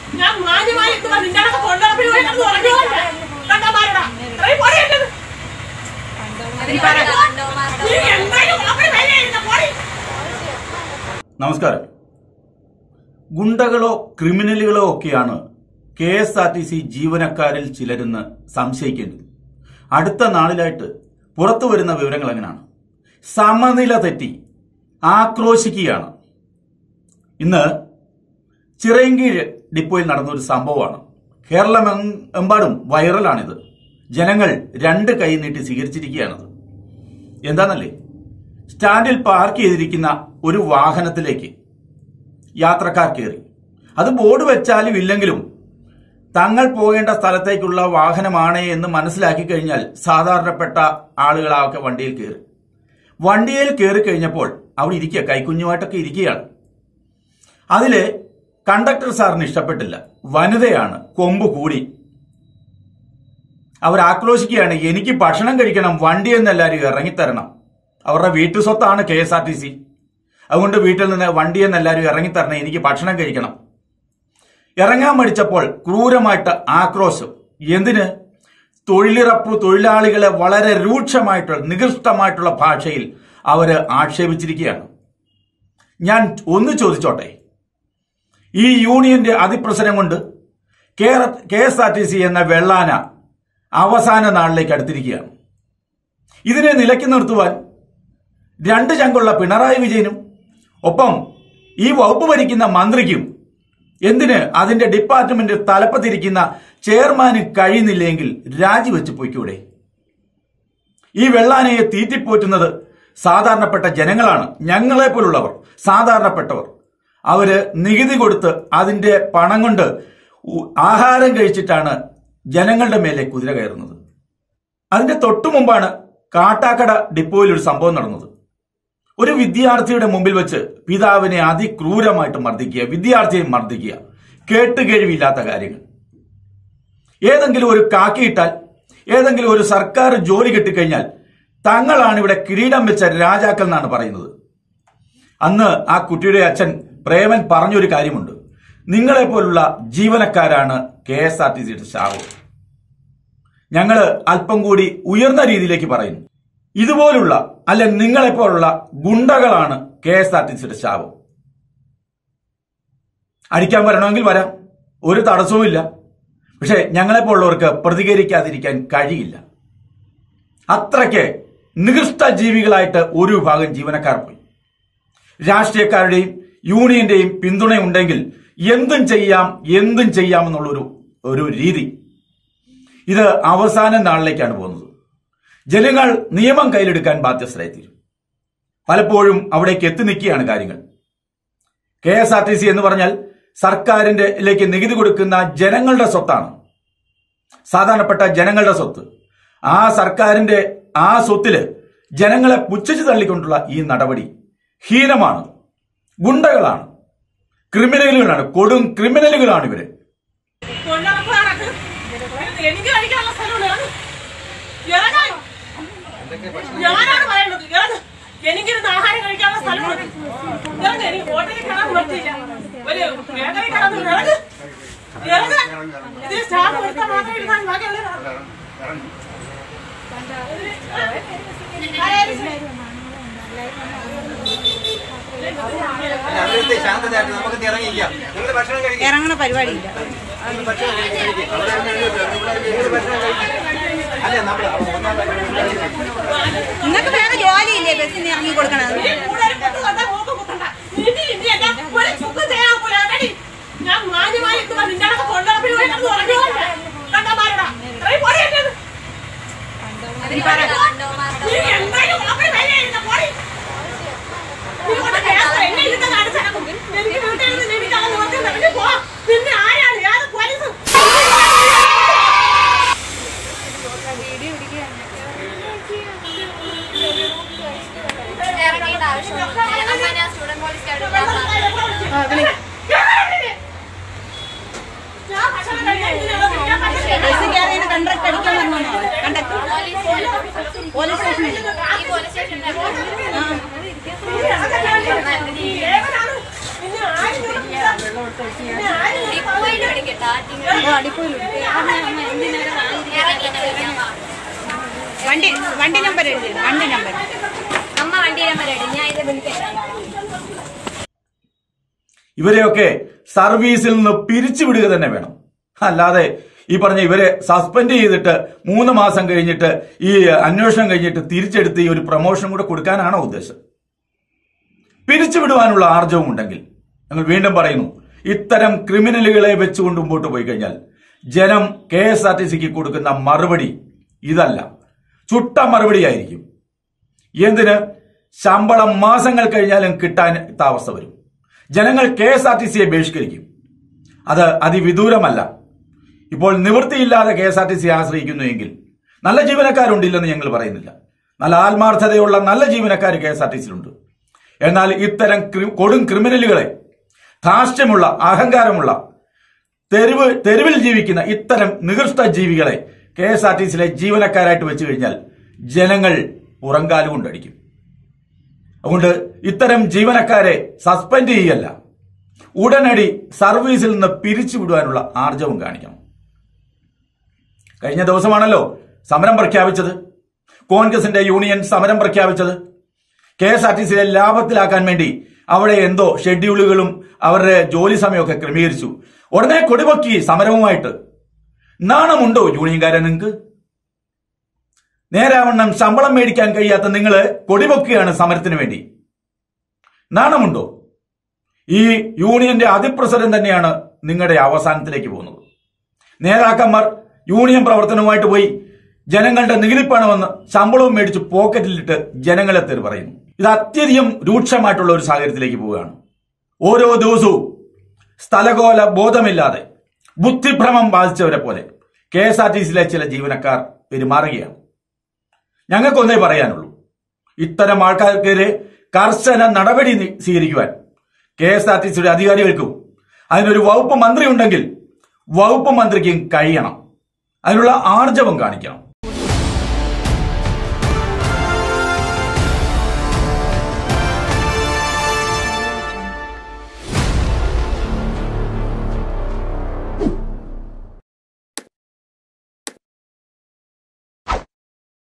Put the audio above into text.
ഞാൻ മാന്യമായി നിൽക്കുന്ന നിന്റെ അടുത്ത് കൊണ്ടുപോയി പോയി കിടന്ന് ഉറങ്ങുകയല്ല. കണ്ടമാരടാ. ഇത്രയും പൊടി എന്റെ ഇത്. നീ എന്തായാലും അവിടെ വരെ ഇരുന്ന് പൊടി. നമസ്കാരം ഗുണ്ടകളോ ക്രിമിനലുകളോ ഒക്കെയാണ് K S R T C ജീവനക്കാരിൽ ചിലരെന്ന് സംശയിക്കേണ്ടത് അടുത്ത നാളിലായിട്ട് പുറത്തു വരുന്ന വിവരങ്ങൾ എങ്ങനെയാണ് സമനില തെറ്റി ആക്രോശിക്കുകയാണ് ഇന്ന് ചിറയൻകീഴ് ഡിപ്പോയിൽ നടന്ന ഒരു സംഭവമാണ് കേരളം എം- എമ്പാടും വൈറലാണിത് ജനങ്ങൾ രണ്ട് കൈ നീട്ടി സ്വീകരിച്ചിരിക്കുകയാണത് എന്താണല്ലേ സ്റ്റാൻഡിൽ പാർക്ക് ചെയ്തിരിക്കുന്ന ഒരു വാഹനത്തിലേക്ക് യാത്രക്കാർ കയറി അത് ബോർഡ് വെച്ചാലും ഇല്ലെങ്കിലും തങ്ങൾ പോകേണ്ട സ്ഥലത്തേക്കുള്ള വാഹനമാണ് എന്ന് മനസ്സിലാക്കി കഴിഞ്ഞാൽ സാധാരണപ്പെട്ട ആളുകളൊക്കെ വണ്ടിയിൽ കയറി വണ്ടിയിൽ കയറി കഴിഞ്ഞപ്പോൾ അവിടെ ഇരിക്കുക കൈക്കുഞ്ഞുമായിട്ടൊക്കെ ഇരിക്കുകയാണ് അതില് കണ്ടക്ടർ സാറിന് ഇഷ്ടപ്പെട്ടില്ല വനിതയാണ് കൊമ്പ് കൂടി അവർ ആക്രോശിക്കുകയാണ് എനിക്ക് ഭക്ഷണം കഴിക്കണം വണ്ടി എന്ന് എല്ലാവരും ഇറങ്ങിത്തരണം അവരുടെ വീട്ടു സ്വത്താണ് K S R T C അതുകൊണ്ട് വീട്ടിൽ നിന്ന് വണ്ടി എന്ന് എല്ലാവരും ഇറങ്ങിത്തരണം എനിക്ക് ഭക്ഷണം കഴിക്കണം ഇറങ്ങാൻ മടിച്ചപ്പോൾ ക്രൂരമായിട്ട് ആക്രോശം എന്തിന് തൊഴിലുറപ്പ് തൊഴിലാളികളെ വളരെ രൂക്ഷമായിട്ടുള്ള നികൃഷ്ടമായിട്ടുള്ള ഭാഷയിൽ അവര് ആക്ഷേപിച്ചിരിക്കുകയാണ് ഞാൻ ഒന്ന് ചോദിച്ചോട്ടെ ഈ യൂണിയന്റെ അതിപ്രസരം കൊണ്ട് K S R T C എന്ന വെള്ളാന അവസാന നാളിലേക്ക് അടുത്തിരിക്കുകയാണ് ഇതിനെ നിലയ്ക്ക് നിർത്തുവാൻ രണ്ട് ചങ്കുള്ള പിണറായി വിജയനും ഒപ്പം ഈ വകുപ്പ് ഭരിക്കുന്ന മന്ത്രിക്കും എന്തിന് അതിന്റെ ഡിപ്പാർട്ട്മെന്റ് തലപ്പത്തിരിക്കുന്ന ചെയർമാന് കഴിയുന്നില്ലെങ്കിൽ രാജിവെച്ച് പൊയ്ക്കൂടെ ഈ വെള്ളാനയെ തീറ്റിപ്പോറ്റുന്നത് സാധാരണപ്പെട്ട ജനങ്ങളാണ് ഞങ്ങളെ പോലുള്ളവർ സാധാരണപ്പെട്ടവർ അവര് നികുതി കൊടുത്ത് അതിന്റെ പണം കൊണ്ട് ഉ- ആഹാരം കഴിച്ചിട്ടാണ് ജനങ്ങളുടെ മേലെ കുതിര കയറുന്നത് അതിന്റെ തൊട്ടു മുമ്പാണ് കാട്ടാക്കട ഡിപ്പോയിൽ ഒരു സംഭവം നടന്നത് ഒരു വിദ്യാർത്ഥിയുടെ മുമ്പിൽ വെച്ച് പിതാവിനെ അതിക്രൂരമായിട്ട് മർദ്ദിക്കുക വിദ്യാർത്ഥിയെ മർദ്ദിക്കുക കേട്ടുകേഴ്വില്ലാത്ത കാര്യങ്ങൾ ഏതെങ്കിലും ഒരു കാക്കിയിട്ടാൽ ഏതെങ്കിലും ഒരു സർക്കാർ ജോലി കിട്ടിക്കഴിഞ്ഞാൽ തങ്ങളാണ് ഇവിടെ കിരീടം വെച്ച രാജാക്കൾ എന്നാണ് പറയുന്നത് അന്ന് ആ കുട്ടിയുടെ അച്ഛൻ പ്രേമൻ പറഞ്ഞൊരു കാര്യമുണ്ട് നിങ്ങളെ പോലുള്ള ജീവനക്കാരാണ് കെ എസ് ആർ ടി സിയുടെ ശാപം ഞങ്ങള് അല്പം കൂടി ഉയർന്ന രീതിയിലേക്ക് പറയുന്നു ഇതുപോലുള്ള അല്ല നിങ്ങളെപ്പോലുള്ള ഗുണ്ടകളാണ് കെ എസ് ആർ ടി സിയുടെ ശാപം അടിക്കാൻ വരണമെങ്കിൽ വരാം ഒരു തടസ്സവുമില്ല പക്ഷെ ഞങ്ങളെപ്പോലുള്ളവർക്ക് പ്രതികരിക്കാതിരിക്കാൻ കഴിയില്ല അത്രയ്ക്ക് നികൃഷ്ട ജീവികളായിട്ട് ഒരു വിഭാഗം ജീവനക്കാർ പോയി രാഷ്ട്രീയക്കാരുടെയും യൂണിയന്റെയും പിന്തുണയുണ്ടെങ്കിൽ എന്തും ചെയ്യാം എന്തും ചെയ്യാമെന്നുള്ളൊരു ഒരു രീതി ഇത് അവസാന നാളിലേക്കാണ് പോകുന്നത് ജനങ്ങൾ നിയമം കയ്യിലെടുക്കാൻ ബാധ്യസ്ഥരായി തീരും പലപ്പോഴും അവിടേക്ക് എത്തി നിൽക്കുകയാണ് കാര്യങ്ങൾ K S R T C എന്ന് പറഞ്ഞാൽ സർക്കാരിന്റെ ലേക്ക് നികുതി കൊടുക്കുന്ന ജനങ്ങളുടെ സ്വത്താണ് സാധാരണപ്പെട്ട ജനങ്ങളുടെ സ്വത്ത് ആ സർക്കാരിന്റെ ആ സ്വത്തില് ജനങ്ങളെ പുച്ഛിച്ചു തള്ളിക്കൊണ്ടുള്ള ഈ നടപടി ഹീനമാണ് ഗുണ്ടകളാണ് ക്രിമിനലുകളാണ് കൊടും ക്രിമിനലുകളാണ് ഇവര് കൊണ്ടുനടപ്പുകാരൊക്കെ എനിക്ക് കഴിക്കാനുള്ള സ്ഥലമുണ്ട് ഇറങ്ങ്. ഇറങ്ങാൻ. ഞാനാണ് പറയേണ്ടത് ഇറങ്ങ്. എനിക്കിരുന്ന് ആഹാരം കഴിക്കാനുള്ള സ്ഥലമുണ്ട് ഇറങ്ങ്. എനിക്ക് ഹോട്ടലിൽ കയറാൻ പറ്റില്ല ഒരു ബേക്കറി കയറാൻ ഇറങ്ങ് ഇറങ്ങ് ഇതിൽ സ്റ്റാഫ് എടുത്താൽ മാത്രമേ ഇരുന്നാൽ ബാക്കിയുള്ളവർ അവരുടെ ശാന്തതയായിട്ട് നമുക്ക് ഇറങ്ങിക്കാം നിങ്ങൾ ഭക്ഷണം കഴിക്കാം ഇറങ്ങണ പരിപാടിയില്ല നിങ്ങൾ ഭക്ഷണം കഴിക്കാം നിങ്ങൾ ഭക്ഷണം കഴിക്കാം അല്ല നമ്മൾ നിങ്ങൾക്ക് വേറെ ജോലിയില്ലേ ബസ്സിന് ഇറങ്ങി കൊടുക്കണത് ഈ കൂടുതൽ കുത്തു തന്നാ മൂക്ക് കുത്തണ്ട. നീട്ടി ഇനി എന്നെ ഒരു ചുക്കും ചെയ്യാൻ ഒക്കൂല. അതെടി. ഞാൻ മാന്യമായി നിൽക്കുന്ന നിന്റെ അടുത്ത് കൊണ്ടുപോയി പോയി കിടന്ന് ഉറങ്ങുകയല്ല. കണ്ടമാരടാ. ഇത്രയും പൊടി എന്റെ ഇത്. നീ എന്തായാലും അവിടെ വരെ ഇരുന്ന് പൊടി. നീ കൊണ്ട് കേസ് എന്നെ ഇരുന്ന് കാണിച്ചേക്കും. എനിക്ക് വീട്ടിൽ ഇരുന്ന് ജീവിക്കാനുള്ള നിവർത്തിയില്ല. നീ പോ. പിന്നെ ആരാണ്? ഏത് പോലീസ്? ഇറങ്ങേണ്ട ആവശ്യമൊന്നും അമ്മ ഞാൻ സ്റ്റുഡന്റ് പോലീസ് ഞാൻ ഭക്ഷണം കഴിക്കാൻ ഇതിനുള്ള ഞാൻ ഭക്ഷണം ബസ് കയറി കണ്ടക്ടർ അടിക്കാൻ വന്നോ കണ്ടക്ടർ പോലീസ് സ്റ്റേഷനിൽ ഈ പോലീസ് സ്റ്റേഷനിൽ ഏവനാണ്? നിന്നെ ആരും ഇവിടെ വിളിക്കാൻ- നിന്നെ ആരും ഇവിടെ ഡിപ്പോയിൽ അടിപ്പോയിലും ഇറങ്ങി എന്നെ വിളിക്കാൻ വാ. വണ്ടി വണ്ടി നമ്പർ എഴുതി വണ്ടി നമ്പർ അമ്മ വണ്ടി നമ്പർ ഇടും ഞാൻ ഇത് വിളിക്കാം ഇവരെയൊക്കെ സർവീസിൽ നിന്ന് പിരിച്ചുവിടുക തന്നെ വേണം അല്ലാതെ ഈ പറഞ്ഞ ഇവരെ സസ്പെൻഡ് ചെയ്തിട്ട് മൂന്ന് മാസം കഴിഞ്ഞിട്ട് ഈ അന്വേഷണം കഴിഞ്ഞിട്ട് തിരിച്ചെടുത്ത് ഈ ഒരു പ്രൊമോഷൻ കൂടെ കൊടുക്കാനാണോ ഉദ്ദേശം പിരിച്ചുവിടുവാനുള്ള ആർജവും ഉണ്ടെങ്കിൽ ഞങ്ങൾ വീണ്ടും പറയുന്നു ഇത്തരം ക്രിമിനലുകളെ വെച്ചുകൊണ്ട് മുമ്പോട്ട് പോയി കഴിഞ്ഞാൽ ജനം കെ എസ് ആർ ടി സിക്ക് കൊടുക്കുന്ന മറുപടി ഇതല്ല ചുട്ട മറുപടിയായിരിക്കും എന്തിന് ശമ്പളം മാസങ്ങൾ കഴിഞ്ഞാലും കിട്ടാൻ അവസ്ഥ വരും ജനങ്ങൾ കെ എസ് ആർ ടി സിയെ ബഹിഷ്കരിക്കും അത് അതിവിദൂരമല്ല ഇപ്പോൾ നിവൃത്തിയില്ലാതെ K S R T C ആശ്രയിക്കുന്നു എങ്കിൽ നല്ല ജീവനക്കാരുണ്ടില്ലെന്ന് ഞങ്ങൾ പറയുന്നില്ല നല്ല ആത്മാർത്ഥതയുള്ള നല്ല ജീവനക്കാർ കെ എസ് ആർ ടി സിയിലുണ്ട് എന്നാൽ ഇത്തരം ക്രി- കൊടും ക്രിമിനലുകളെ ധാർഷ്ട്യമുള്ള അഹങ്കാരമുള്ള തെരുവ് തെരുവിൽ ജീവിക്കുന്ന ഇത്തരം നികൃഷ്ട ജീവികളെ കെ എസ് ആർ ടി സിയിലെ ജീവനക്കാരായിട്ട് വെച്ച് കഴിഞ്ഞാൽ ജനങ്ങൾ പുറങ്കാല് കൊണ്ടടിക്കും അതുകൊണ്ട് ഇത്തരം ജീവനക്കാരെ സസ്പെൻഡ് ചെയ്യല്ല ഉടനടി സർവീസിൽ നിന്ന് പിരിച്ചുവിടുവാനുള്ള ആർജവും കാണിക്കണം കഴിഞ്ഞ ദിവസമാണല്ലോ സമരം പ്രഖ്യാപിച്ചത് കോൺഗ്രസിന്റെ യൂണിയൻ സമരം പ്രഖ്യാപിച്ചത് കെ എസ് ആർ ടി സിയെ ലാഭത്തിലാക്കാൻ വേണ്ടി അവിടെ എന്തോ ഷെഡ്യൂളുകളും അവരുടെ ജോലി സമയമൊക്കെ ക്രമീകരിച്ചു ഉടനെ കൊടിപൊക്കി സമരവുമായിട്ട് നാണമുണ്ടോ യൂണിയൻകാരെ നിങ്ങൾക്ക് നേരാവണ്ണം ശമ്പളം മേടിക്കാൻ കഴിയാത്ത നിങ്ങൾ കൊടിപൊക്കുകയാണ് സമരത്തിന് വേണ്ടി നാണമുണ്ടോ ഈ യൂണിയന്റെ അതിപ്രസരം തന്നെയാണ് നിങ്ങളുടെ അവസാനത്തിലേക്ക് പോകുന്നത് നേതാക്കന്മാർ യൂണിയൻ പ്രവർത്തനവുമായിട്ട് പോയി ജനങ്ങളുടെ നികുതിപ്പണമെന്ന് ശമ്പളവും മേടിച്ച് പോക്കറ്റിലിട്ട് ജനങ്ങളെ തെറി പറയുന്നു ഇത് അത്യധികം രൂക്ഷമായിട്ടുള്ള ഒരു സാഹചര്യത്തിലേക്ക് പോവുകയാണ് ഓരോ ദിവസവും സ്ഥലകോല ബോധമില്ലാതെ ബുദ്ധിഭ്രമം ബാധിച്ചവരെ പോലെ കെ എസ് ആർ ടി സിയിലെ ചില ജീവനക്കാർ പെരുമാറുകയാണ് ഞങ്ങൾക്കൊന്നേ പറയാനുള്ളൂ ഇത്തരം ആൾക്കാർക്കെതിരെ കർശന നടപടി നി- സ്വീകരിക്കുവാൻ കെ എസ് ആർ ടി സിയുടെ അധികാരികൾക്കും അതിനൊരു വകുപ്പ് മന്ത്രി ഉണ്ടെങ്കിൽ വകുപ്പ് മന്ത്രിക്കും കഴിയണം അതിനുള്ള ആർജവം കാണിക്കണം